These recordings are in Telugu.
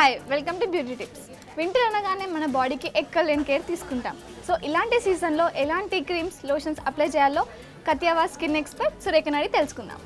hi welcome to beauty tips winter అనగానే మన బాడీకి ఎక్కలేని కేర్ తీసుకుంటాం సో ఇలాంటి సీజన్లో ఎలాంటి క్రీమ్స్ లోషన్స్ అప్లై చేయాలో కతియావా స్కిన్ ఎక్స్పర్ట్ సురేఖ అడిగి తెలుసుకుందాం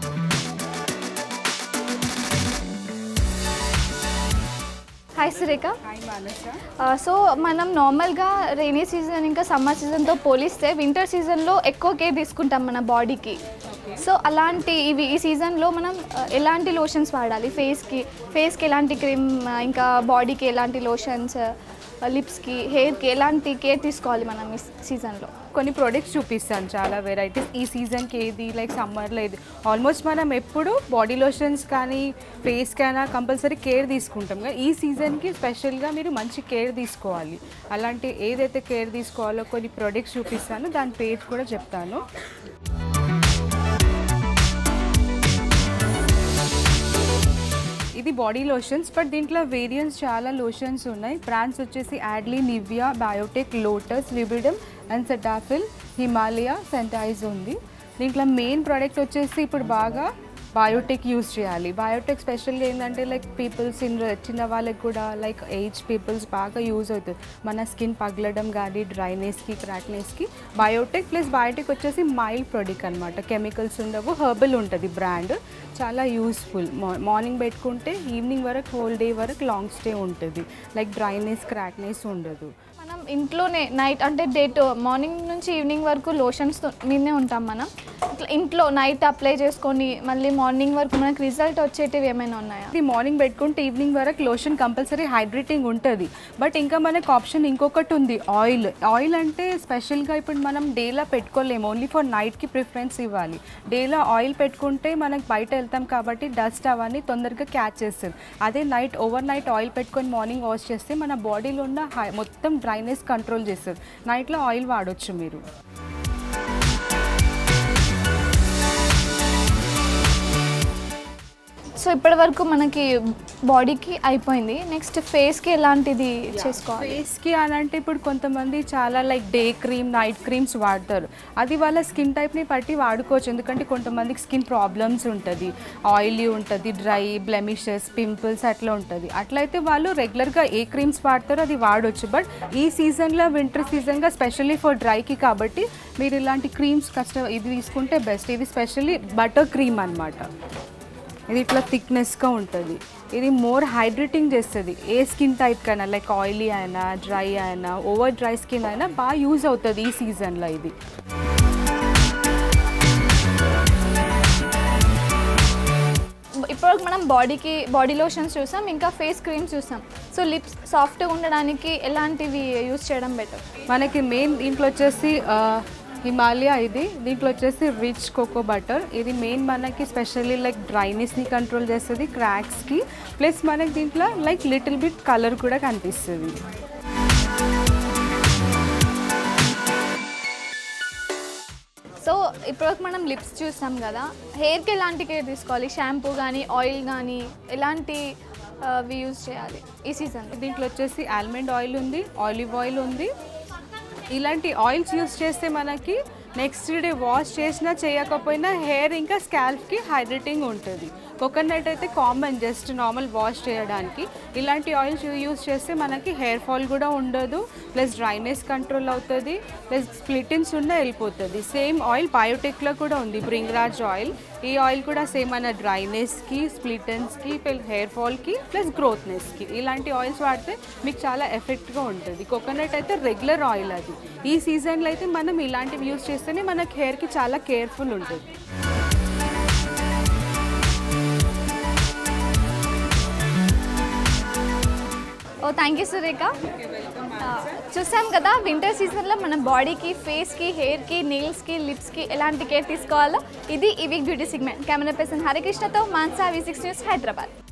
hi Surekha hi Manasa so మనం నార్మల్గా రైనీ సీజన్ ఇంకా సమ్మర్ సీజన్తో పోలిస్తే వింటర్ సీజన్లో ఎక్కువ కేర్ తీసుకుంటాం మన బాడీకి సో అలాంటి ఇవి ఈ సీజన్లో మనం ఆ, ఎలాంటి లోషన్స్ వాడాలి ఫేస్కి ఫేస్కి ఎలాంటి క్రీమ్ ఇంకా బాడీకి ఎలాంటి లోషన్స్ లిప్స్కి హెయిర్కి ఎలాంటి కేర్ తీసుకోవాలి మనం ఈ సీజన్లో కొన్ని ప్రోడక్ట్స్ చూపిస్తాను చాలా వెరైటీస్ ఈ సీజన్కి ఏది లైక్ సమ్మర్లో ఏది ఆల్మోస్ట్ మనం ఎప్పుడు బాడీ లోషన్స్ కానీ ఫేస్కి అయినా కంపల్సరీ కేర్ తీసుకుంటాం కదా ఈ సీజన్కి స్పెషల్గా మీరు మంచి కేర్ తీసుకోవాలి అలాంటి ఏదైతే కేర్ తీసుకోవాలో కొన్ని ప్రోడక్ట్స్ చూపిస్తాను దాని పేరు కూడా చెప్తాను ఇది బాడీ లోషన్స్ బట్ దీంట్లో వేరియంట్స్ చాలా లోషన్స్ ఉన్నాయి బ్రాండ్స్ వచ్చేసి Yardley Nivea Biotique Lotus Lubriderm and Cetaphil Himalaya సెంటైజ్ ఉంది దీంట్లో మెయిన్ ప్రోడక్ట్ వచ్చేసి ఇప్పుడు బాగా బయోటెక్ యూస్ చేయాలి బయోటెక్ స్పెషల్గా ఏంటంటే లైక్ పీపుల్స్ ఇన్ చిన్న వాళ్ళకి కూడా లైక్ ఏజ్ పీపుల్స్ బాగా యూజ్ అవుతుంది మన స్కిన్ పగలడం కానీ డ్రైనెస్కి క్రాక్నెస్కి బయోటెక్ ప్లస్ బయోటెక్ వచ్చేసి మైల్డ్ ప్రోడక్ట్ అనమాట కెమికల్స్ ఉండవు హర్బల్ ఉంటుంది బ్రాండ్ చాలా యూస్ఫుల్ మార్నింగ్ పెట్టుకుంటే ఈవినింగ్ వరకు హోల్ డే వరకు లాంగ్ స్టే ఉంటుంది లైక్ డ్రైనెస్ క్రాక్నెస్ ఉండదు మనం ఇంట్లోనే నైట్ అంటే డే టు మార్నింగ్ నుంచి ఈవినింగ్ వరకు లోషన్స్ మీదనే ఉంటాం మనం ఇట్లా ఇంట్లో నైట్ అప్లై చేసుకొని మళ్ళీ మార్నింగ్ వరకు మనకు రిజల్ట్ వచ్చేటివి ఏమైనా ఉన్నాయా ఇది మార్నింగ్ పెట్టుకుంటే ఈవినింగ్ వరకు లోషన్ కంపల్సరీ హైడ్రేటింగ్ ఉంటుంది బట్ ఇంకా మనకు ఆప్షన్ ఇంకొకటి ఉంది ఆయిల్ ఆయిల్ అంటే స్పెషల్గా ఇప్పుడు మనం డేలా పెట్టుకోలేము ఓన్లీ ఫర్ నైట్కి ప్రిఫరెన్స్ ఇవ్వాలి డేలా ఆయిల్ పెట్టుకుంటే మనకు బయట వెళ్తాం కాబట్టి డస్ట్ అవన్నీ తొందరగా క్యాచ్ చేస్తుంది అదే నైట్ ఓవర్ నైట్ ఆయిల్ పెట్టుకొని మార్నింగ్ వాష్ చేస్తే మన బాడీలో ఉన్న హై మొత్తం డ్రైనెస్ కంట్రోల్ చేస్తుంది నైట్లో ఆయిల్ వాడొచ్చు మీరు సో ఇప్పటి వరకు మనకి బాడీకి అయిపోయింది నెక్స్ట్ ఫేస్కి ఎలాంటిది చేసుకోవాలి ఫేస్కి అని అంటే ఇప్పుడు కొంతమంది చాలా like day cream night creams వాడతారు అది వాళ్ళ స్కిన్ టైప్ని బట్టి వాడుకోవచ్చు ఎందుకంటే కొంతమందికి స్కిన్ ప్రాబ్లమ్స్ ఉంటుంది ఆయిలీ ఉంటుంది డ్రై బ్లెమిషెస్ పింపుల్స్ అట్లా ఉంటుంది అట్లయితే వాళ్ళు రెగ్యులర్గా ఏ క్రీమ్స్ వాడతారో అది వాడవచ్చు బట్ ఈ సీజన్లో వింటర్ సీజన్గా స్పెషల్లీ ఫర్ డ్రైకి కాబట్టి మీరు ఇలాంటి క్రీమ్స్ కష్టం ఇది తీసుకుంటే బెస్ట్ ఇది స్పెషల్లీ బటర్ క్రీమ్ అన్నమాట ఇది ఇట్లా థిక్నెస్గా ఉంటుంది ఇది మోర్ హైడ్రేటింగ్ చేస్తుంది ఏ స్కిన్ టైప్ కైనా లైక్ ఆయిలీ అయినా డ్రై అయినా ఓవర్ డ్రై స్కిన్ అయినా బాగా యూజ్ అవుతుంది ఈ సీజన్లో ఇది ఇప్పటివరకు మనం బాడీకి బాడీ లోషన్స్ చూసాం ఇంకా ఫేస్ క్రీమ్స్ చూసాం సో లిప్స్ సాఫ్ట్గా ఉండడానికి ఎలాంటివి యూస్ చేయడం బెటర్ మనకి మెయిన్ దీంట్లో వచ్చేసి ఆ, హిమాలయ ఇది దీంట్లో వచ్చేసి రిచ్ కోకో బటర్ ఇది మెయిన్ మనకి స్పెషల్లీ లైక్ డ్రైనెస్ని కంట్రోల్ చేస్తుంది క్రాక్స్కి ప్లస్ మనకి దీంట్లో లైక్ లిటిల్ బిట్ కలర్ కూడా కనిపిస్తుంది సో ఇప్పటివరకు మనం లిప్స్ చూసాం కదా హెయిర్కి ఎలాంటి కేర్ తీసుకోవాలి షాంపూ కానీ ఆయిల్ కానీ ఎలాంటి అవి యూజ్ చేయాలి ఈ సీజన్ దీంట్లో వచ్చేసి ఆల్మండ్ ఆయిల్ ఉంది ఆలివ్ ఆయిల్ ఉంది ఇలాంటి ఆయిల్స్ యూస్ చేస్తే మనకి నెక్స్ట్ డే వాష్ చేసినా చేయకపోయినా హెయిర్ ఇంకా స్కాల్ప్కి హైడ్రేటింగ్ ఉంటుంది కోకోనట్ అయితే కామన్ జస్ట్ నార్మల్ వాష్ చేయడానికి ఇలాంటి ఆయిల్స్ యూస్ చేస్తే మనకి హెయిర్ ఫాల్ కూడా ఉండదు ప్లస్ డ్రైనెస్ కంట్రోల్ అవుతుంది ప్లస్ స్ప్లిటిన్స్ ఉన్న వెళ్ళిపోతుంది సేమ్ ఆయిల్ బయోటెక్లో కూడా ఉంది బ్రింగ్రాజ్ ఆయిల్ ఈ ఆయిల్ కూడా సేమ్ మన డ్రైనెస్కి స్ప్లిటన్స్కి హెయిర్ ఫాల్కి ప్లస్ గ్రోత్నెస్కి ఇలాంటి ఆయిల్స్ వాడితే మీకు చాలా ఎఫెక్ట్గా ఉంటుంది కోకోనట్ అయితే రెగ్యులర్ ఆయిల్ అది ఈ సీజన్లో అయితే మనం ఇలాంటివి యూస్ చేస్తేనే మనకి హెయిర్కి చాలా కేర్ఫుల్ ఉంటుంది ఓ థ్యాంక్ యూ సురేఖ ఆ, చూసాం కదా వింటర్ సీజన్లో మన బాడీకి ఫేస్కి హెయిర్కి నెయిల్స్కి లిప్స్కి ఎలాంటి కేర్ తీసుకోవాలో ఇది ఈ week beauty segment camera person హరికృష్ణతో Manasa V six news Hyderabad